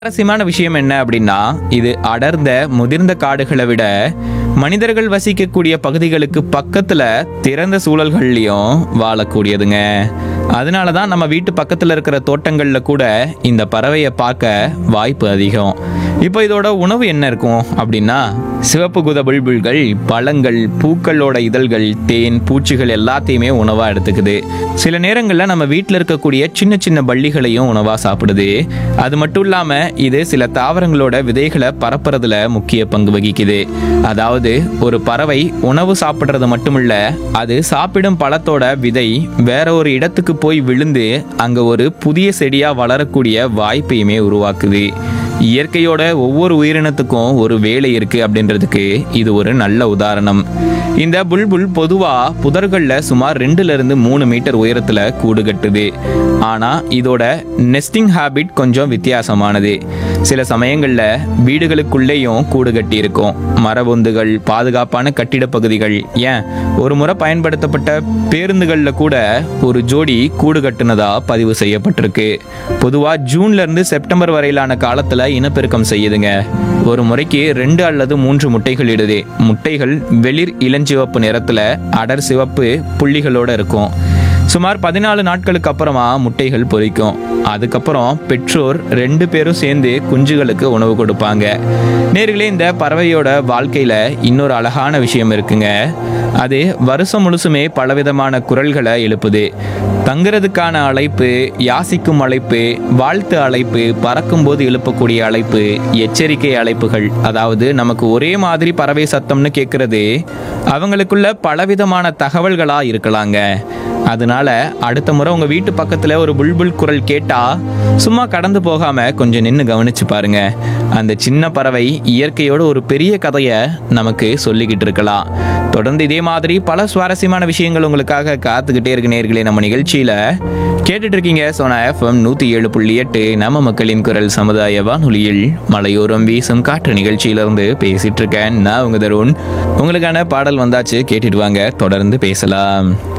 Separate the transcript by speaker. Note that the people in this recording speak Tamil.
Speaker 1: சுவாரஸ்யமான விஷயம் என்ன அப்படின்னா இது அடர்ந்த முதிர்ந்த காடுகளை விட மனிதர்கள் வசிக்கக்கூடிய பகுதிகளுக்கு பக்கத்துல திறந்த சூழல்கள்லயும் வாழக்கூடியதுங்க அதனால தான் நம்ம வீட்டு பக்கத்துல இருக்கிற தோட்டங்கள்ல கூட இந்த பறவையை பார்க்க வாய்ப்பு அதிகம் இப்போ இதோட உணவு என்ன இருக்கும் அப்படின்னா சிவப்பு குத புல்புல்கள் பழங்கள் பூக்களோட இதழ்கள் தேன் பூச்சிகள் எல்லாத்தையுமே உணவா எடுத்துக்குது சில நேரங்களில் நம்ம வீட்டில் இருக்கக்கூடிய சின்ன சின்ன பள்ளிகளையும் உணவா சாப்பிடுது அது மட்டும் இல்லாம இது சில தாவரங்களோட விதைகளை பரப்புறதுல முக்கிய பங்கு வகிக்குது அதாவது ஒரு பறவை உணவு சாப்பிடுறது மட்டுமில்ல அது சாப்பிடும் பழத்தோட விதை வேற ஒரு இடத்துக்கு போய் விழுந்து அங்க ஒரு புதிய செடியா வளரக்கூடிய வாய்ப்பையுமே உருவாக்குது இயற்கையோட ஒவ்வொரு உயிரினத்துக்கும் ஒரு வேலை இருக்கு அப்படின்றதுக்கு இது ஒரு நல்ல உதாரணம் இந்த புல்புல் பொதுவா புதர்கள்ல சுமார் ரெண்டுல இருந்து மூணு மீட்டர் உயரத்துல கூடு கட்டுது ஆனா இதோட நெஸ்டிங் ஹாபிட் கொஞ்சம் வித்தியாசமானது சில சமயங்கள்ல வீடுகளுக்குள்ளேயும் கூடு கட்டி இருக்கும் மரபொந்துகள் பாதுகாப்பான கட்டிட பகுதிகள் ஏன் ஒரு முறை பயன்படுத்தப்பட்ட பேருந்துகள்ல கூட ஒரு ஜோடி கூடு கட்டுனதா பதிவு செய்யப்பட்டிருக்கு பொதுவா ஜூன்ல இருந்து செப்டம்பர் வரையிலான காலத்துல இனப்பெருக்கம் செய்யுதுங்க ஒரு முறைக்கு ரெண்டு அல்லது மூன்று முட்டைகள் இடுது முட்டைகள் வெளிர் இளஞ்சிவப்பு நிறத்துல அடர் சிவப்பு புள்ளிகளோட இருக்கும் சுமார் பதினாலு நாட்களுக்கு அப்புறமா முட்டைகள் பொரிக்கும் அதுக்கப்புறம் பெற்றோர் ரெண்டு பேரும் சேர்ந்து குஞ்சுகளுக்கு உணவு கொடுப்பாங்க நேர்களே இந்த பறவையோட வாழ்க்கையில இன்னொரு அழகான விஷயம் இருக்குங்க அது வருஷம் முழுசுமே பலவிதமான குரல்களை எழுப்புது தங்குறதுக்கான அழைப்பு யாசிக்கும் அழைப்பு வாழ்த்து அழைப்பு பறக்கும்போது எழுப்பக்கூடிய அழைப்பு எச்சரிக்கை அழைப்புகள் அதாவது நமக்கு ஒரே மாதிரி பறவை சத்தம்னு கேட்கறது அவங்களுக்குள்ள பலவிதமான தகவல்களா இருக்கலாங்க அதனால அடுத்த முறை உங்க வீட்டு பக்கத்துல ஒரு புல்புல் குரல் கேட்டா சும்மா கடந்து போகாம கொஞ்சம் நின்று கவனிச்சு பாருங்க அந்த சின்ன பறவை இயற்கையோட ஒரு பெரிய கதையை நமக்கு சொல்லிக்கிட்டு இருக்கலாம் தொடர்ந்து இதே மாதிரி பல சுவாரஸ்யமான விஷயங்கள் உங்களுக்காக காத்துக்கிட்டே இருக்கு நேர்களே நம்ம நிகழ்ச்சியில கேட்டுட்டு இருக்கீங்க சோனா எஃப்எம் நூத்தி ஏழு புள்ளி எட்டு நம்ம மக்களின் குரல் சமுதாய வானொலியில் மலையோரம் வீசும் காற்று நிகழ்ச்சியிலிருந்து பேசிட்டு இருக்கேன் நான் உங்க தருண் உங்களுக்கான பாடல் வந்தாச்சு கேட்டுட்டு வாங்க தொடர்ந்து பேசலாம்